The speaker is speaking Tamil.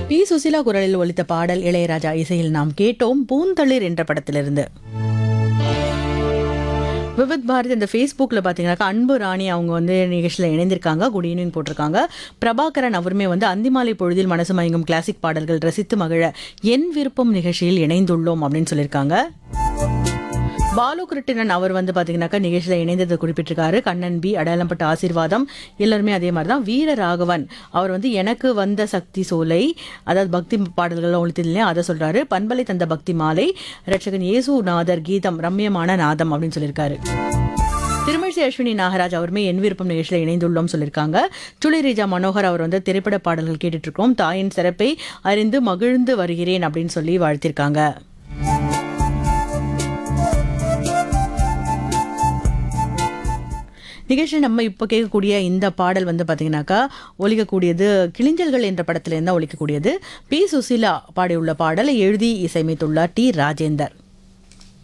பி சுசிலா குரலில் ஒலித்த பாடல் இளையராஜா இசையில் நாம் கேட்டோம் பூந்தளிர் என்ற படத்திலிருந்து விவித் பாரத் இந்த ஃபேஸ்புக்கில் பார்த்தீங்கன்னாக்கா அன்பு ராணி அவங்க வந்து நிகழ்ச்சியில் இணைந்திருக்காங்க குட் ஈவினிங் போட்டிருக்காங்க பிரபாகரன் அவருமே வந்து அந்திமாலை பொழுதில் மனசு மயங்கும் கிளாசிக் பாடல்கள் ரசித்து மகிழ என் விருப்பம் நிகழ்ச்சியில் இணைந்துள்ளோம் அப்படின்னு சொல்லியிருக்காங்க பாலு கிருட்டிணன் அவர் வந்து பார்த்தீங்கன்னாக்கா நிகழ்ச்சியில் இணைந்ததை குறிப்பிட்டிருக்காரு கண்ணன் பி அடையாளம்பட்ட ஆசீர்வாதம் எல்லாருமே அதே மாதிரி தான் வீர ராகவன் அவர் வந்து எனக்கு வந்த சக்தி சோலை அதாவது பக்தி பாடல்கள் ஒழித்தது இல்லையா அதை சொல்றாரு பண்பலை தந்த பக்தி மாலை ரட்சகன் இயேசு நாதர் கீதம் ரம்யமான நாதம் அப்படின்னு சொல்லியிருக்காரு திருமிழிசை அஸ்வினி நாகராஜ் அவருமே என் விருப்பம் நிகழ்ச்சியில் இணைந்துள்ளோம் சொல்லியிருக்காங்க சுளி ரீஜா மனோகர் அவர் வந்து திரைப்பட பாடல்கள் கேட்டுட்டு இருக்கோம் தாயின் சிறப்பை அறிந்து மகிழ்ந்து வருகிறேன் அப்படின்னு சொல்லி வாழ்த்திருக்காங்க நிகழ்ச்சியில் நம்ம இப்போ கேட்கக்கூடிய இந்த பாடல் வந்து பார்த்தீங்கன்னாக்கா ஒலிக்கக்கூடியது கிளிஞ்சல்கள் என்ற படத்திலிருந்து தான் ஒலிக்கக்கூடியது பி சுசீலா பாடியுள்ள பாடலை எழுதி இசையமைத்துள்ளார் டி ராஜேந்தர்